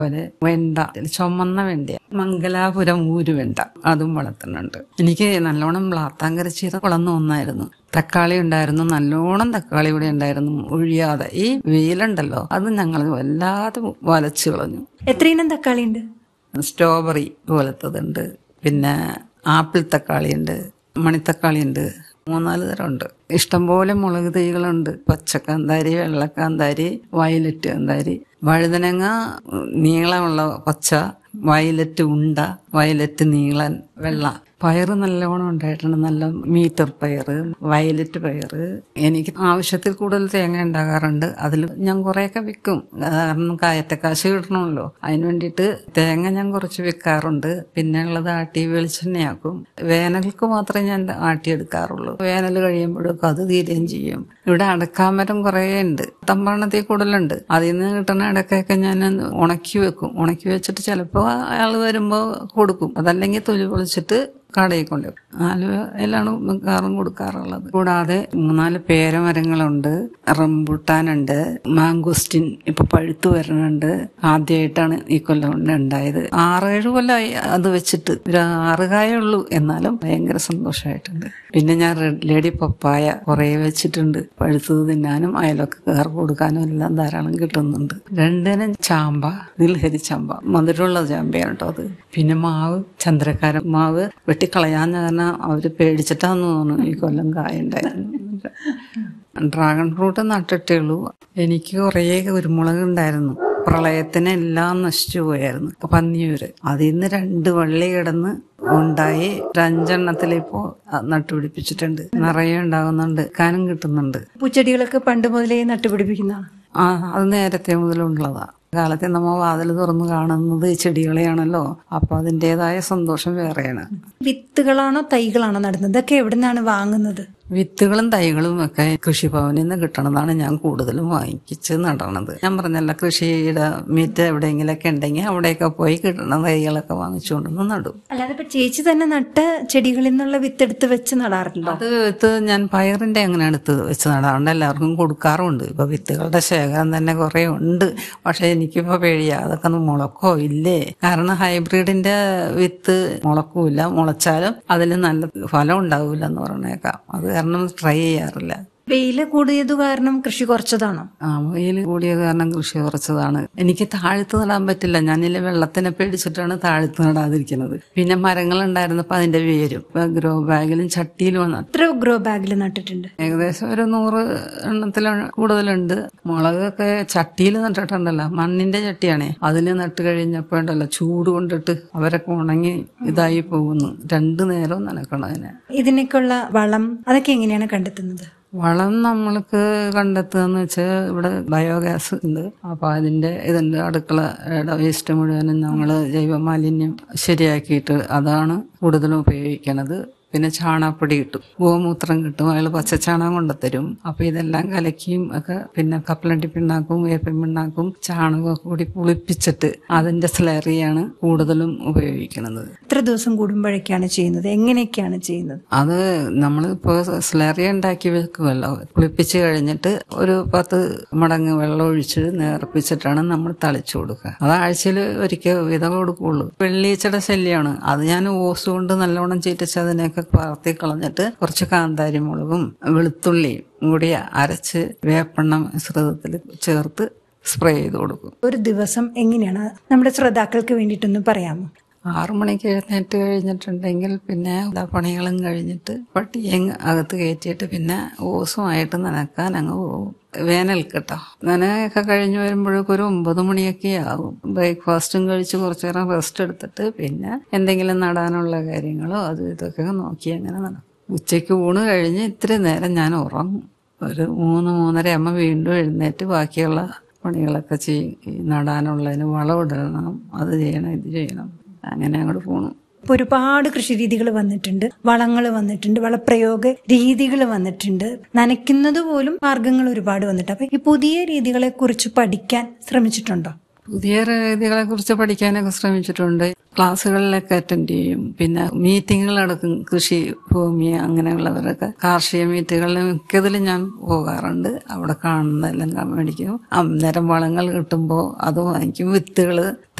അതുപോലെ വെണ്ട ചുമന്ന വെണ്ട മംഗലാപുരം ഊര് വെണ്ട അതും വളർത്തുന്നുണ്ട് എനിക്ക് നല്ലോണം ബ്ലാത്താങ്കര ചീര വളർന്നു ഒന്നായിരുന്നു തക്കാളി ഉണ്ടായിരുന്നു നല്ലോണം തക്കാളി ഇവിടെ ഉണ്ടായിരുന്നു ഒഴിയാതെ ഈ വെയിലുണ്ടല്ലോ അത് ഞങ്ങൾ വല്ലാതെ വലച്ചു കളഞ്ഞു എത്ര ഇനം തക്കാളി ഉണ്ട് സ്ട്രോബെറി പോലത്തതുണ്ട് പിന്നെ ആപ്പിൾ തക്കാളി ഉണ്ട് മണിത്തക്കാളി ഉണ്ട് മൂന്നാല് തരമുണ്ട് ഇഷ്ടംപോലെ മുളക് തൈകളുണ്ട് പച്ചക്കാന്താരി വെള്ളക്കാന്താരി വയലറ്റ് കാന്താരി വഴുതനങ്ങ നീളമുള്ള പച്ച വയലറ്റ് ഉണ്ട വയലറ്റ് നീളൻ വെള്ള പയറ് നല്ലോണം ഉണ്ടായിട്ടുണ്ട് നല്ല മീറ്റർ പയറ് വയലറ്റ് പയറ് എനിക്ക് ആവശ്യത്തിൽ കൂടുതൽ തേങ്ങ ഉണ്ടാകാറുണ്ട് അതിൽ ഞാൻ കുറേയൊക്കെ വിൽക്കും കാരണം കയറ്റക്കാശ് കിട്ടണമല്ലോ അതിന് വേണ്ടിയിട്ട് തേങ്ങ ഞാൻ കുറച്ച് വിൽക്കാറുണ്ട് പിന്നെ ഉള്ളത് ആട്ടി വെളിച്ചെണ്ണയാക്കും വേനൽക്ക് മാത്രമേ ഞാൻ ആട്ടിയെടുക്കാറുള്ളൂ വേനൽ കഴിയുമ്പോഴേക്കും അത് തീരുകയും ചെയ്യും ഇവിടെ അടക്കാമരം കുറേ ഉണ്ട് തമ്പാണത്തിൽ കൂടുതലുണ്ട് അതിൽ നിന്ന് കിട്ടുന്ന അടക്കയൊക്കെ ഞാൻ ഉണക്കി വെക്കും ഉണക്കി വെച്ചിട്ട് ചിലപ്പോൾ അയാൾ വരുമ്പോൾ കൊടുക്കും അതല്ലെങ്കിൽ തൊലി പൊളിച്ചിട്ട് കടയിൽ കൊണ്ടുപോകും ആലുവയിലാണ് മിക്കവാറും കൊടുക്കാറുള്ളത് കൂടാതെ മൂന്നാല് പേരമരങ്ങളുണ്ട് റംബുട്ടാനുണ്ട് മാംഗോസ്റ്റിൻ ഇപ്പൊ പഴുത്തു വരുന്നുണ്ട് ആദ്യമായിട്ടാണ് ഈ കൊല്ലം കൊണ്ട് ഉണ്ടായത് ആറേഴ് കൊല്ലമായി അത് വെച്ചിട്ട് ഒരു ആറ് കായുള്ളൂ എന്നാലും ഭയങ്കര സന്തോഷമായിട്ടുണ്ട് പിന്നെ ഞാൻ റെഡ് ലേഡി പപ്പായ കുറേ വെച്ചിട്ടുണ്ട് പഴുത്തത് തിന്നാനും അയലൊക്കെ കൊടുക്കാനും എല്ലാം ധാരാളം കിട്ടുന്നുണ്ട് രണ്ടിനും ചാമ്പ നീലഹരി ചാമ്പ മധുരമുള്ള ചാമ്പയാണ് കേട്ടോ അത് പിന്നെ മാവ് ചന്ദ്രക്കാരൻ മാവ് വെട്ടിക്കളയാൻ കാരണം അവര് പേടിച്ചിട്ടാന്ന് തോന്നുന്നു ഈ കൊല്ലം കായ ഉണ്ടായിരുന്നു ഡ്രാഗൺ ഫ്രൂട്ട് നട്ടിട്ടേ ഉള്ളൂ എനിക്ക് കുറേ കുരുമുളക് ഉണ്ടായിരുന്നു പ്രളയത്തിന് എല്ലാം നശിച്ചു പോയായിരുന്നു പന്നിയൂര് അതിൽ നിന്ന് രണ്ട് വള്ളി കിടന്ന് ഉണ്ടായി ഒരു അഞ്ചെണ്ണത്തിൽ ഇപ്പോ നട്ടുപിടിപ്പിച്ചിട്ടുണ്ട് നിറയെ ഉണ്ടാകുന്നുണ്ട് കാനും കിട്ടുന്നുണ്ട് പൂച്ചെടികളൊക്കെ പണ്ട് മുതലേ നട്ടുപിടിപ്പിക്കുന്നതാണ് ആ അത് നേരത്തെ മുതലുള്ളതാ കാലത്തെ നമ്മ വാതിൽ തുറന്ന് കാണുന്നത് ചെടികളെയാണല്ലോ അപ്പൊ അതിൻ്റെതായ സന്തോഷം വേറെയാണ് വിത്തുകളാണോ തൈകളാണോ നടുന്നത് ഇതൊക്കെ എവിടെ നിന്നാണ് വാങ്ങുന്നത് വിത്തുകളും തൈകളും ഒക്കെ കൃഷിഭവനിൽ നിന്ന് കിട്ടണതാണ് ഞാൻ കൂടുതലും വാങ്ങിച്ച് നടണത് ഞാൻ പറഞ്ഞല്ല കൃഷിയുടെ മീറ്റ് എവിടെയെങ്കിലൊക്കെ ഉണ്ടെങ്കിൽ അവിടെയൊക്കെ പോയി കിട്ടണ തൈകളൊക്കെ വാങ്ങിച്ചുകൊണ്ടുവന്ന് നടും അല്ലാതെ ഇപ്പൊ ചേച്ചി തന്നെ നട്ട ചെടികളിൽ നിന്നുള്ള വിത്തെടുത്ത് വെച്ച് നടാറുണ്ടോ അത് വിത്ത് ഞാൻ പയറിന്റെ അങ്ങനെ എടുത്ത് വെച്ച് നടാറുണ്ട് എല്ലാവർക്കും കൊടുക്കാറുമുണ്ട് ഇപ്പൊ വിത്തുകളുടെ ശേഖരം തന്നെ കുറെ ഉണ്ട് പക്ഷെ എനിക്കിപ്പോ പേടിയാ അതൊക്കെ ഒന്ന് മുളക്കോ ഇല്ലേ കാരണം ഹൈബ്രിഡിന്റെ വിത്ത് മുളക്കൂല മുളച്ചാലും അതിൽ നല്ല ഫലം ഉണ്ടാവില്ല എന്ന് പറഞ്ഞേക്കാം അത് കാരണം ട്രൈ ചെയ്യാറില്ല വെയില് കൂടിയത് കാരണം കൃഷി കുറച്ചതാണോ ആ വെയിൽ കൂടിയ കാരണം കൃഷി കുറച്ചതാണ് എനിക്ക് താഴ്ത്ത് നടാൻ പറ്റില്ല ഞാനില്ല വെള്ളത്തിനെ പേടിച്ചിട്ടാണ് താഴ്ത്ത് നടാതിരിക്കുന്നത് പിന്നെ മരങ്ങൾ ഉണ്ടായിരുന്നപ്പോ അതിന്റെ വേരും ഗ്രോ ബാഗിലും ചട്ടിയിലും നട്ടു എത്ര ഗ്രോ ബാഗിൽ നട്ടിട്ടുണ്ട് ഏകദേശം ഒരു നൂറ് എണ്ണത്തിൽ കൂടുതലുണ്ട് മുളകൊക്കെ ചട്ടിയിൽ നട്ടിട്ടുണ്ടല്ലോ മണ്ണിന്റെ ചട്ടിയാണേ അതിൽ നട്ട് കഴിഞ്ഞപ്പോ ഉണ്ടല്ലോ ചൂട് കൊണ്ടിട്ട് അവരൊക്കെ ഉണങ്ങി ഇതായി പോകുന്നു രണ്ടു നേരവും നനക്കണം അതിനെ ഇതിനൊക്കെയുള്ള വളം അതൊക്കെ എങ്ങനെയാണ് കണ്ടെത്തുന്നത് വളം നമ്മൾക്ക് കണ്ടെത്തുകയെന്ന് വെച്ചാൽ ഇവിടെ ബയോഗ്യാസ് ഉണ്ട് അപ്പൊ അതിന്റെ ഇതിന്റെ അടുക്കളയുടെ വേസ്റ്റ് മുഴുവനും ഞങ്ങൾ ജൈവ മാലിന്യം ശരിയാക്കിയിട്ട് അതാണ് കൂടുതലും ഉപയോഗിക്കണത് പിന്നെ ചാണകപ്പൊടി കിട്ടും ഗോമൂത്രം കിട്ടും അയാൾ പച്ചച്ചാണകം കൊണ്ടുത്തരും അപ്പൊ ഇതെല്ലാം കലക്കിയും ഒക്കെ പിന്നെ കപ്പലണ്ടി പിണ്ണാക്കും വേപ്പിൻ പിണ്ണാക്കും ചാണകമൊക്കെ കൂടി പുളിപ്പിച്ചിട്ട് അതിന്റെ സ്ലറിയാണ് കൂടുതലും ഉപയോഗിക്കുന്നത് എത്ര ദിവസം കൂടുമ്പോഴൊക്കെയാണ് ചെയ്യുന്നത് എങ്ങനെയൊക്കെയാണ് ചെയ്യുന്നത് അത് നമ്മൾ ഇപ്പോൾ സ്ലറി ഉണ്ടാക്കി വെക്കുമല്ലോ കുളിപ്പിച്ച് കഴിഞ്ഞിട്ട് ഒരു പത്ത് മടങ്ങ് വെള്ളം ഒഴിച്ച് നേർപ്പിച്ചിട്ടാണ് നമ്മൾ തളിച്ചു കൊടുക്കുക അത് ആഴ്ചയിൽ ഒരിക്കൽ വിധം കൊടുക്കുള്ളൂ വെള്ളീച്ചയുടെ ശല്യമാണ് അത് ഞാൻ ഓസ് കൊണ്ട് നല്ലോണം ചീറ്റിച്ച് അതിനെയൊക്കെ പറത്തി കളഞ്ഞിട്ട് കുറച്ച് കാന്താരി മുളകും വെളുത്തുള്ളിയും കൂടി അരച്ച് വേപ്പെണ്ണ മിശ്രിതത്തിൽ ചേർത്ത് സ്പ്രേ ചെയ്ത് കൊടുക്കും ഒരു ദിവസം എങ്ങനെയാണ് നമ്മുടെ ശ്രോതാക്കൾക്ക് വേണ്ടിയിട്ടൊന്ന് പറയാമോ ആറു മണിക്ക് എഴുന്നേറ്റ് കഴിഞ്ഞിട്ടുണ്ടെങ്കിൽ പിന്നെ എല്ലാ പണികളും കഴിഞ്ഞിട്ട് പട്ടിയെ അകത്ത് കയറ്റിയിട്ട് പിന്നെ ഓസുമായിട്ട് നനക്കാൻ അങ്ങ് പോകും വേനൽ കേട്ടോ നനയൊക്കെ കഴിഞ്ഞ് വരുമ്പോഴേക്കും ഒരു ഒമ്പത് മണിയൊക്കെ ആകും ബ്രേക്ക്ഫാസ്റ്റും കഴിച്ച് കുറച്ചു നേരം റെസ്റ്റ് എടുത്തിട്ട് പിന്നെ എന്തെങ്കിലും നടാനുള്ള കാര്യങ്ങളോ അത് ഇതൊക്കെ നോക്കി അങ്ങനെ നടക്കും ഉച്ചയ്ക്ക് ഊണ് കഴിഞ്ഞ് ഇത്തിരി നേരം ഞാൻ ഉറങ്ങും ഒരു മൂന്ന് മൂന്നര ആകുമ്പോൾ വീണ്ടും എഴുന്നേറ്റ് ബാക്കിയുള്ള പണികളൊക്കെ ചെയ്യും ഈ നടാനുള്ളതിന് വളമിടണം അത് ചെയ്യണം ഇത് ചെയ്യണം അങ്ങനെ അങ്ങോട്ട് പോണു ഇപ്പൊ ഒരുപാട് കൃഷി രീതികൾ വന്നിട്ടുണ്ട് വളങ്ങൾ വന്നിട്ടുണ്ട് വളപ്രയോഗ രീതികൾ വന്നിട്ടുണ്ട് നനയ്ക്കുന്നത് പോലും മാർഗങ്ങൾ ഒരുപാട് വന്നിട്ടുണ്ട് അപ്പൊ ഈ പുതിയ രീതികളെ കുറിച്ച് പഠിക്കാൻ ശ്രമിച്ചിട്ടുണ്ടോ പുതിയ രീതികളെ കുറിച്ച് പഠിക്കാനൊക്കെ ശ്രമിച്ചിട്ടുണ്ട് ക്ലാസ്സുകളിലൊക്കെ അറ്റൻഡ് ചെയ്യും പിന്നെ മീറ്റിങ്ങുകളടക്കും കൃഷി ഭൂമി അങ്ങനെയുള്ളവരൊക്കെ കാർഷിക മീറ്റുകളിൽ മിക്കതിലും ഞാൻ പോകാറുണ്ട് അവിടെ കാണുന്നതെല്ലാം മേടിക്കും അന്നേരം വളങ്ങൾ കിട്ടുമ്പോൾ അത് വാങ്ങിക്കും വിത്തുകൾ